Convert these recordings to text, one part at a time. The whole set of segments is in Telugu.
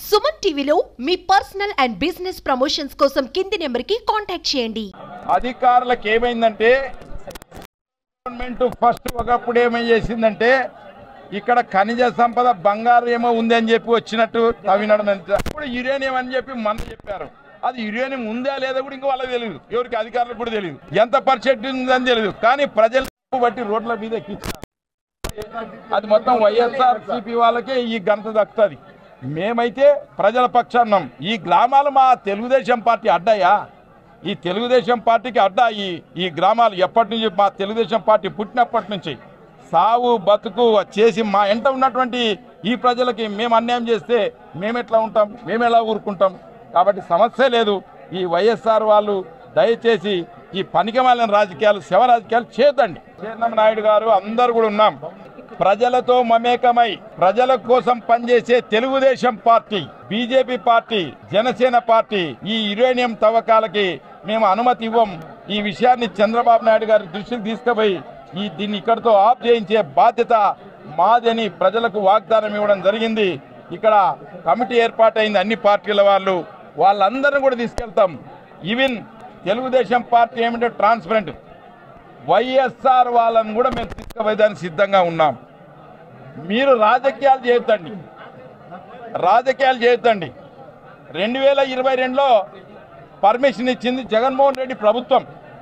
సుమన్ టీవీలో మీ పర్సనల్ అండ్ బిజినెస్ ప్రమోషన్స్ కోసం కింది నెంబర్కి కాంటాక్ట్ చేయండి అధికారులకు ఏమైందంటే గవర్నమెంట్ ఫస్ట్ ఒకప్పుడు ఏమై చేసిందంటే ఇక్కడ ఖనిజ సంపద బంగారం ఏమో ఉంది అని చెప్పి వచ్చినట్టు తవ్వినడం అంతే. ఇప్పుడు యురేనియం అని చెప్పి మన చెప్పారు అది యురేనియం ఉందా లేదా కూడా ఇంకా వాళ్ళకి తెలియదు ఎవరికి అధికారులకు కూడా తెలియదు ఎంత పర్సెంట్ ఉందని తెలియదు కానీ ప్రజలు బట్టి రోడ్ల మీద ఎక్కించారు అది మొత్తం వైఎస్ఆర్ సిపి వాళ్ళకే ఈ ఘనత దక్కుతుంది మేమైతే ప్రజల పక్షాన్నం ఈ గ్రామాలు మా తెలుగుదేశం పార్టీ అడ్డాయా ఈ తెలుగుదేశం పార్టీకి అడ్డా ఈ ఈ గ్రామాలు ఎప్పటి నుంచి మా తెలుగుదేశం పార్టీ పుట్టినప్పటి నుంచి సావు బతుకు చేసి మా ఎంట ఉన్నటువంటి ఈ ప్రజలకి మేము అన్యాయం చేస్తే మేము ఎట్లా ఉంటాం మేము ఎలా ఊరుకుంటాం కాబట్టి సమస్య లేదు ఈ వైఎస్ఆర్ వాళ్ళు దయచేసి ఈ పనికిమాలిన రాజకీయాలు శవ రాజకీయాలు చేయొద్దండి చంద్రబాబు నాయుడు గారు అందరు కూడా ఉన్నాం ప్రజలతో మమేకమై ప్రజల కోసం పనిచేసే Telugu Desam party BJP party Janasena party ఈ యురేనియం తవ్వకాలకి మేము అనుమతి ఇవ్వం ఈ విషయాన్ని చంద్రబాబు నాయుడు గారి దృష్టికి తీసుకుపోయి ఈ దీన్ని ఇక్కడితో ఆఫ్ చేయించే బాధ్యత మాదని ప్రజలకు వాగ్దానం ఇవ్వడం జరిగింది ఇక్కడ కమిటీ ఏర్పాటైంది అన్ని పార్టీల వాళ్ళు వాళ్ళందరిని కూడా తీసుకెళ్తాం ఈవెన్ తెలుగుదేశం పార్టీ ఏమిటంటే ట్రాన్స్పరెంట్ వైఎస్ఆర్ వాళ్ళని కూడా మేము తీసుకుపోయేదానికి సిద్ధంగా ఉన్నాం మీరు రాజకీయాలు చేయొద్దండి రాజకీయాలు చేయొద్దండి రెండు వేల ఇరవై రెండులో పర్మిషన్ ఇచ్చింది జగన్మోహన్ రెడ్డి ప్రభుత్వం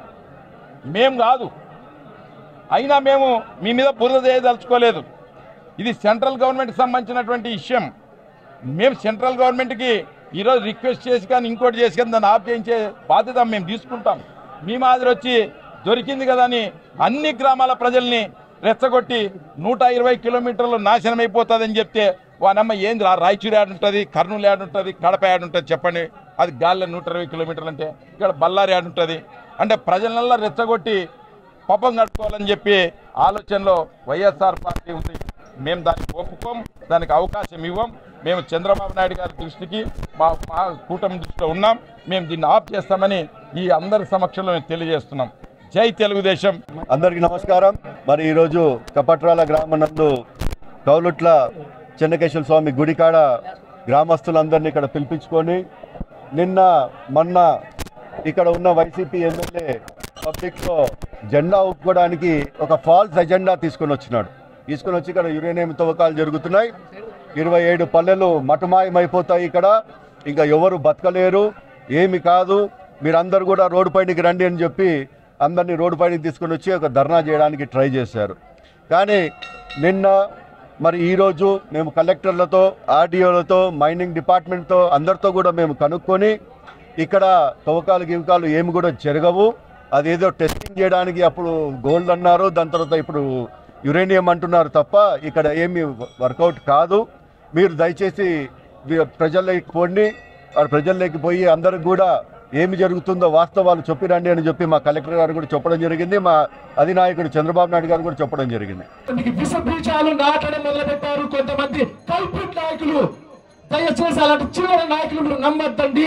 మేం కాదు అయినా మేము మీ మీద బురద చేయదలుచుకోలేదు ఇది సెంట్రల్ గవర్నమెంట్కి సంబంధించినటువంటి విషయం మేము సెంట్రల్ గవర్నమెంట్కి ఈరోజు రిక్వెస్ట్ చేసి కానీ ఇంకోటి చేసి కానీ దాన్ని ఆఫ్ చేయించే బాధ్యత మేము తీసుకుంటాం మీ మాదిరి వచ్చి దొరికింది కదా అని అన్ని గ్రామాల ప్రజల్ని రెచ్చగొట్టి నూట ఇరవై కిలోమీటర్లు నాశనం అయిపోతుందని చెప్తే వానమ్మ ఏంది రా రాయచూరు యాడ్ ఉంటుంది కర్నూలు యాడ్ ఉంటుంది కడప యాడ్ ఉంటుంది చెప్పండి అది గాలిలో నూట ఇరవై కిలోమీటర్లు అంటే ఇక్కడ బళ్ళారి యాడ్ ఉంటుంది అంటే ప్రజలల్లా రెచ్చగొట్టి పాపం కట్టుకోవాలని చెప్పి ఆలోచనలో వైఎస్ఆర్ పార్టీ ఉంది మేము దానికి ఒప్పుకోం దానికి అవకాశం ఇవ్వం మేము చంద్రబాబు నాయుడు గారి దృష్టికి మా మా కూటమి దృష్టిలో ఉన్నాం మేము దీన్ని ఆఫ్ చేస్తామని ఈ అందరి సమక్షంలో మేము తెలియజేస్తున్నాం జై తెలుగుదేశం అందరికీ నమస్కారం మరి ఈరోజు కపట్రాల గ్రామం నందు కౌలుట్ల చెన్నకేశ్వర స్వామి గుడి కాడ గ్రామస్తులందరినీ ఇక్కడ పిలిపించుకొని నిన్న మొన్న ఇక్కడ ఉన్న వైసీపీ ఎమ్మెల్యే పబ్లిక్లో జెండా ఊపుకోవడానికి ఒక ఫాల్స్ ఎజెండా తీసుకొని వచ్చినాడు తీసుకొని వచ్చి ఇక్కడ యురేనియం తవ్వకాలు జరుగుతున్నాయి ఇరవై ఏడు పల్లెలు మటుమాయమైపోతాయి ఇక్కడ ఇంకా ఎవరు బతకలేరు ఏమి కాదు మీరందరూ కూడా రోడ్డు పైనకి రండి అని చెప్పి అందరినీ రోడ్డు పైనకి తీసుకొని వచ్చి ఒక ధర్నా చేయడానికి ట్రై చేశారు కానీ నిన్న మరి ఈరోజు మేము కలెక్టర్లతో ఆర్డీఓలతో మైనింగ్ డిపార్ట్మెంట్తో అందరితో కూడా మేము కనుక్కొని ఇక్కడ తవ్వకాలు గివ్వకాలు ఏమి కూడా జరగవు అదేదో టెస్టింగ్ చేయడానికి అప్పుడు గోల్డ్ అన్నారు దాని తర్వాత ఇప్పుడు యురేనియం అంటున్నారు తప్ప ఇక్కడ ఏమి వర్కౌట్ కాదు మీరు దయచేసి వి- ప్రజల్లోకి పోండి ఆ ప్రజల్లోకి పోయి అందరికి కూడా ఏమి జరుగుతుందో వాస్తవాలు చెప్పిరండి అని చెప్పి మా కలెక్టర్ గారు కూడా చెప్పడం జరిగింది మా అధినాయకుడు చంద్రబాబు నాయుడు గారు కూడా చెప్పడం జరిగింది మీకు విష బీజాలు నాటడం మొదలుపెట్టారు కొంతమంది కల్పిట్ నాయకులు దయచేసి అలాంటి చిల్లర నాయకులు మీరు నమ్మద్దండి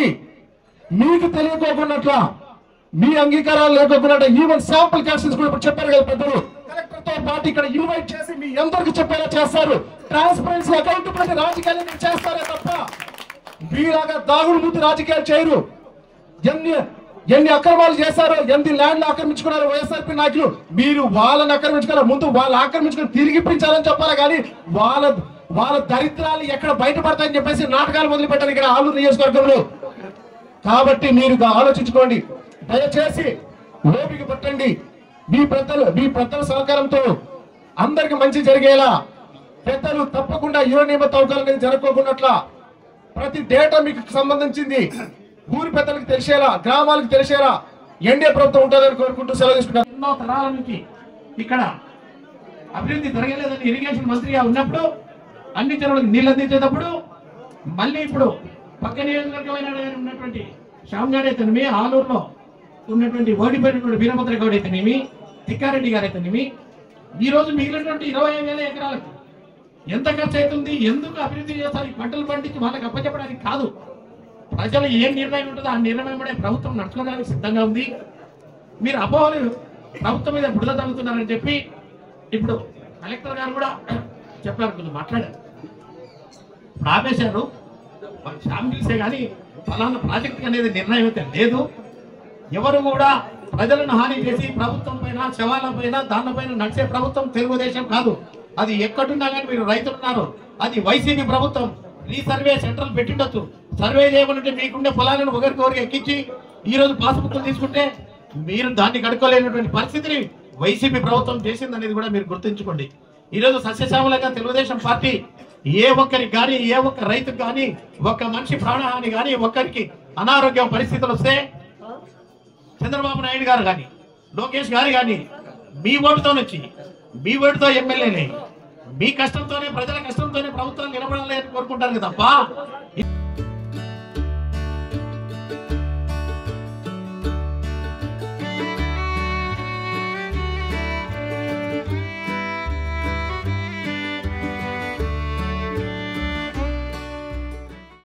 మీకు తెలియకోకున్నట్లా మీ అంగీకారాలు లేకోకున్నట్టు ఈవెన్ శాంపుల్ క్యాషన్స్ కూడా ఇప్పుడు చెప్పారు కదా పెద్దలు కలెక్టర్ తో పాటు ఇక్కడ ఇన్వైట్ చేసి మీ అందరికి చెప్పేలా చేస్తారు ట్రాన్స్పరెన్సీ అకౌంటబిలిటీ రాజకీయాలు మీరు చేస్తారే తప్ప మీలాగా దాగుడు మూతి రాజకీయాలు చేయరు ఎన్ని ఎన్ని అక్రమాలు చేశారో ఎన్ని ల్యాండ్లు ఆక్రమించుకున్నారో వైఎస్ఆర్పీ నాయకులు మీరు వాళ్ళని ఆక్రమించుకున్నారు ముందు వాళ్ళు ఆక్రమించుకుని తిరిగిపించాలని చెప్పాలి కానీ వాళ్ళ వాళ్ళ దరిద్రాలు ఎక్కడ బయటపడతాయని చెప్పేసి నాటకాలు మొదలు పెట్టారు ఇక్కడ ఆలూరు నియోజకవర్గంలో కాబట్టి మీరు గా- ఆలోచించుకోండి దయచేసి ఓపిక పట్టండి మీ పెద్దలు మీ పెద్దల సహకారంతో అందరికి మంచి జరిగేలా పెద్దలు తప్పకుండా యువనియమ తవ్వకాలు అనేది జరగకోకున్నట్ల ప్రతి డేటా మీకు సంబంధించింది ఊరి పెద్దలకు తెలిసేలా గ్రామాలకు తెలిసేలా ఎన్డీఏ ప్రభుత్వం ఉంటుందని కోరుకుంటూ సెలవు తీసుకున్నాను ఎన్నో తరాల నుంచి ఇక్కడ అభివృద్ధి జరగలేదని ఇరిగేషన్ మంత్రిగా ఉన్నప్పుడు అన్ని చెరువులకు నీళ్ళు అందించేటప్పుడు మళ్ళీ ఇప్పుడు పక్క నియోజకవర్గమైన ఉన్నటువంటి శ్యామ్ గారు అయితేనేమి ఆలూరులో ఉన్నటువంటి ఓడిపోయినటువంటి వీరభద్ర గౌడ్ అయితేనేమి తిక్కారెడ్డి గారు అయితేనేమి ఈ రోజు మిగిలినటువంటి ఇరవై వేల ఎకరాలకు ఎంత ఖర్చు అవుతుంది ఎందుకు అభివృద్ధి చేస్తారు ఈ పంటలు పండించి వాళ్ళకి అప్పచెప్పడానికి కాదు ప్రజలు ఏ నిర్ణయం ఉంటుందో ఆ నిర్ణయం కూడా ప్రభుత్వం నడుచుకోవడానికి సిద్ధంగా ఉంది మీరు అపోహలు ప్రభుత్వం మీద బుడద తగ్గుతున్నారని చెప్పి ఇప్పుడు కలెక్టర్ గారు కూడా చెప్పారు కొంచెం మాట్లాడారు ఇప్పుడు ఆపేశారు మన షాంపిల్సే కానీ ఫలానా ప్రాజెక్ట్ అనేది నిర్ణయం అయితే లేదు ఎవరు కూడా ప్రజలను హాని చేసి ప్రభుత్వం పైన శవాల పైన దానిపైన నడిచే ప్రభుత్వం తెలుగుదేశం కాదు అది ఎక్కడున్నా కానీ మీరు రైతులు ఉన్నారు అది వైసీపీ ప్రభుత్వం రీసర్వే సెంటర్లు పెట్టిండొచ్చు సర్వే చేయమంటే మీకుండే పొలాలను ఒకరికి ఒకరికి ఎక్కించి ఈ రోజు పాస్బుక్లు తీసుకుంటే మీరు దాన్ని కడుక్కోలేనటువంటి పరిస్థితిని వైసీపీ ప్రభుత్వం చేసింది అనేది కూడా మీరు గుర్తుంచుకోండి ఈ రోజు సస్యశ్యామలంగా తెలుగుదేశం పార్టీ ఏ ఒక్కరికి కానీ ఏ ఒక్క రైతుకు కానీ ఒక్క మనిషి ప్రాణహాని కానీ ఒక్కరికి అనారోగ్యం పరిస్థితులు వస్తే చంద్రబాబు నాయుడు గారు కానీ లోకేష్ గారు కానీ మీ ఓటుతో వచ్చి మీ ఓటుతో ఎమ్మెల్యేలే మీ కష్టంతోనే ప్రజల కష్టంతోనే ప్రభుత్వాలు నిలబడాలి అని కోరుకుంటారు కదా తప్ప